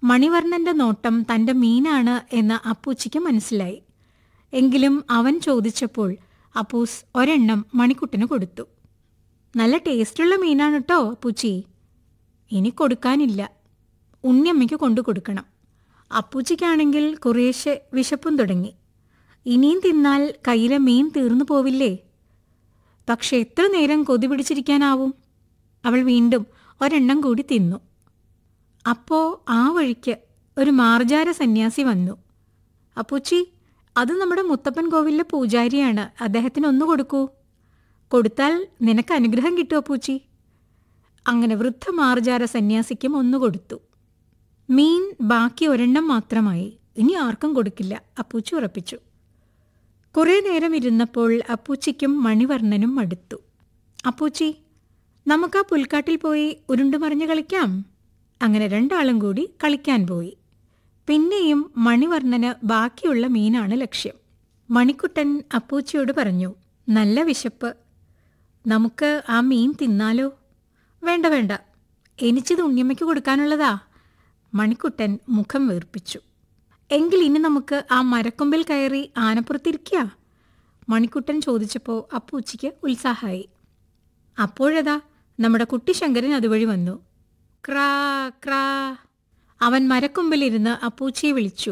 മണിവർണ്ണന്റെ നോട്ടം തന്റെ മീനാണ് എന്ന് അപ്പൂച്ചിക്ക് മനസ്സിലായി എങ്കിലും അവൻ ചോദിച്ചപ്പോൾ അപ്പൂസ് ഒരെണ്ണം മണിക്കുട്ടന് കൊടുത്തു നല്ല ടേസ്റ്റുള്ള മീനാണ് കേട്ടോ അപ്പൂച്ചി ഇനി കൊടുക്കാനില്ല ഉണ്ണിയമ്മയ്ക്ക് കൊണ്ടു കൊടുക്കണം അപ്പൂച്ചിക്കാണെങ്കിൽ കുറേശ്ശെ വിശപ്പും തുടങ്ങി ഇനിയും തിന്നാൽ കയ്യിലെ മീൻ തീർന്നു പോവില്ലേ പക്ഷെ എത്ര നേരം കൊതി പിടിച്ചിരിക്കാനാവും അവൾ വീണ്ടും ഒരെണ്ണം കൂടി തിന്നു അപ്പോ ആ വഴിക്ക് ഒരു മാർജാര സന്യാസി വന്നു അപ്പൂച്ചി അത് നമ്മുടെ മുത്തപ്പൻ കോവിലിലെ പൂജാരിയാണ് അദ്ദേഹത്തിന് ഒന്ന് കൊടുക്കൂ കൊടുത്താൽ നിനക്ക് അനുഗ്രഹം കിട്ടും അപ്പൂച്ചി അങ്ങനെ വൃദ്ധ മാർജാര സന്യാസിക്കും ഒന്ന് കൊടുത്തു മീൻ ബാക്കി ഒരെണ്ണം മാത്രമായി ഇനി ആർക്കും കൊടുക്കില്ല അപ്പൂച്ചി ഉറപ്പിച്ചു കുറേ നേരം ഇരുന്നപ്പോൾ അപ്പൂച്ചിക്കും മണിവർണ്ണനും മടുത്തു അപ്പൂച്ചി നമുക്ക് ആ പുൽക്കാട്ടിൽ പോയി ഉരുണ്ടുമറിഞ്ഞ് കളിക്കാം അങ്ങനെ രണ്ടാളും കൂടി കളിക്കാൻ പോയി പിന്നെയും മണിവർണ്ണന് ബാക്കിയുള്ള മീനാണ് ലക്ഷ്യം മണിക്കുട്ടൻ അപ്പൂച്ചിയോട് പറഞ്ഞു നല്ല വിശപ്പ് നമുക്ക് ആ മീൻ തിന്നാലോ വേണ്ട വേണ്ട എനിച്ചിത് ഉണ്ണിയമ്മയ്ക്ക് കൊടുക്കാനുള്ളതാ മണിക്കുട്ടൻ മുഖം വീർപ്പിച്ചു എങ്കിൽ ഇനി നമുക്ക് ആ മരക്കൊമ്പിൽ കയറി ആനപ്പുറത്തിരിക്കുക മണിക്കുട്ടൻ ചോദിച്ചപ്പോൾ അപ്പൂച്ചിക്ക് ഉത്സാഹമായി അപ്പോഴതാ നമ്മുടെ കുട്ടി ശങ്കരൻ അതുവഴി വന്നു ക്രാ ക്രാ അവൻ മരക്കൊമ്പിലിരുന്ന് അപ്പൂച്ചിയെ വിളിച്ചു